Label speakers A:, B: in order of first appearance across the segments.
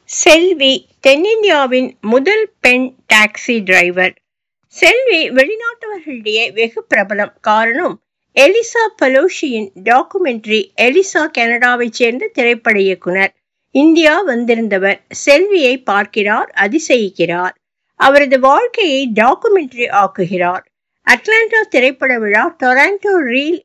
A: செல்வி தென்னிந்தியாவின் முதல் பெண் டாக்ஸி டிரைவர் செல்வி வெளிநாட்டவர்களிடையே வெகு பிரபலம் காரணம் எலிசா பலோஷியின் டாக்குமெண்ட்ரி எலிசா கனடாவைச் சேர்ந்த திரைப்பட இயக்குனர் இந்தியா வந்திருந்தவர் செல்வியை பார்க்கிறார் அதிசயிக்கிறார் அவரது வாழ்க்கையை டாக்குமெண்ட்ரி ஆக்குகிறார் அட்லாண்டா திரைப்பட விழா டொராண்டோ ரீல்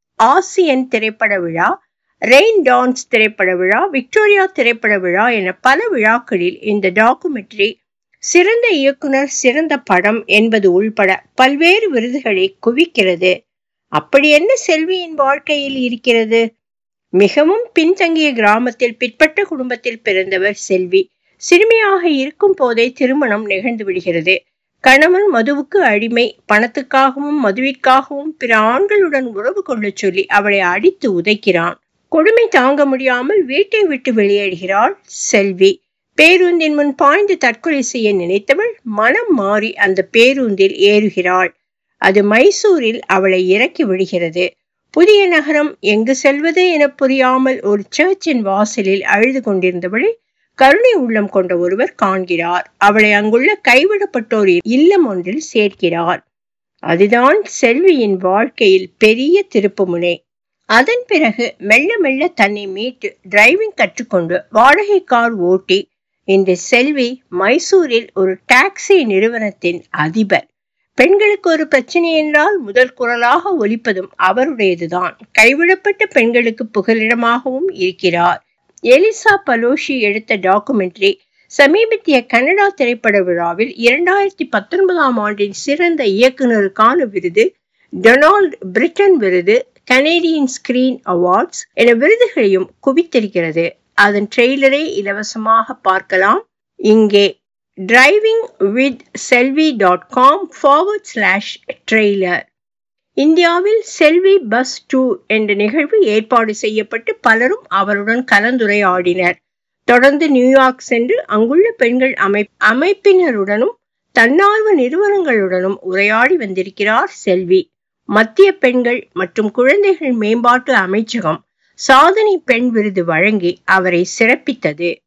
A: ஆசியன் திரைப்பட விழா ரெயின் டான்ஸ் திரைப்பட விழா விக்டோரியா திரைப்பட விழா என பல விழாக்களில் இந்த டாக்குமெண்ட்ரி சிறந்த இயக்குனர் சிறந்த படம் என்பது உள்பட பல்வேறு விருதுகளை குவிக்கிறது அப்படி என்ன செல்வியின் வாழ்க்கையில் இருக்கிறது மிகவும் பின்தங்கிய கிராமத்தில் பிற்பட்ட குடும்பத்தில் பிறந்தவர் செல்வி சிறுமியாக இருக்கும் போதே திருமணம் நிகழ்ந்து விடுகிறது கணவன் மதுவுக்கு அடிமை பணத்துக்காகவும் மதுவிற்காகவும் பிற ஆண்களுடன் உறவு கொள்ளச் சொல்லி அவளை அடித்து உதைக்கிறான் கொடுமை தாங்க முடியாமல் வீட்டை விட்டு வெளியேறுகிறாள் செல்வி பேருந்தின் முன் பாய்ந்து தற்கொலை செய்ய நினைத்தவள் மனம் மாறி அந்த பேருந்தில் ஏறுகிறாள் அது மைசூரில் அவளை இறக்கி விடுகிறது புதிய நகரம் எங்கு செல்வது என புரியாமல் ஒரு சர்ச்சின் வாசலில் அழுது கொண்டிருந்தவளை கருணை உள்ளம் கொண்ட ஒருவர் காண்கிறார் அவளை அங்குள்ள கைவிடப்பட்டோர் இல்லம் ஒன்றில் சேர்க்கிறார் அதுதான் செல்வியின் வாழ்க்கையில் பெரிய திருப்புமுனை அதன் பிறகு மெல்ல மெல்ல தன்னை மீட்டு டிரைவிங் கற்றுக்கொண்டு வாடகை கார் ஓட்டி இன்று செல்வி மைசூரில் ஒரு டாக்ஸி நிறுவனத்தின் அதிபர் பெண்களுக்கு ஒரு பிரச்சனை என்றால் முதல் குரலாக ஒலிப்பதும் அவருடையதுதான் கைவிடப்பட்ட பெண்களுக்கு புகலிடமாகவும் இருக்கிறார் எலிசா பலோஷி எடுத்த டாக்குமெண்ட்ரி சமீபத்திய கனடா திரைப்பட விழாவில் இரண்டாயிரத்தி பத்தொன்பதாம் ஆண்டின் சிறந்த இயக்குனருக்கான விருது டொனால்ட் பிரிட்டன் விருது கனேடியன் ஸ்கிரீன் அவார்ட்ஸ் என விருதுகளையும் குவித்திருக்கிறது அதன் ட்ரெய்லரை இலவசமாக பார்க்கலாம் இங்கே driving with Selvi dot com forward slash trailer இந்தியாவில் செல்வி பஸ் டூர் என்ற நிகழ்வு ஏற்பாடு செய்யப்பட்டு பலரும் அவருடன் கலந்துரையாடினர் தொடர்ந்து நியூயார்க் சென்று அங்குள்ள பெண்கள் அமை அமைப்பினருடனும் தன்னார்வ நிறுவனங்களுடனும் உரையாடி வந்திருக்கிறார் செல்வி மத்திய பெண்கள் மற்றும் குழந்தைகள் மேம்பாட்டு அமைச்சகம் சாதனை பெண் விருது வழங்கி அவரை சிறப்பித்தது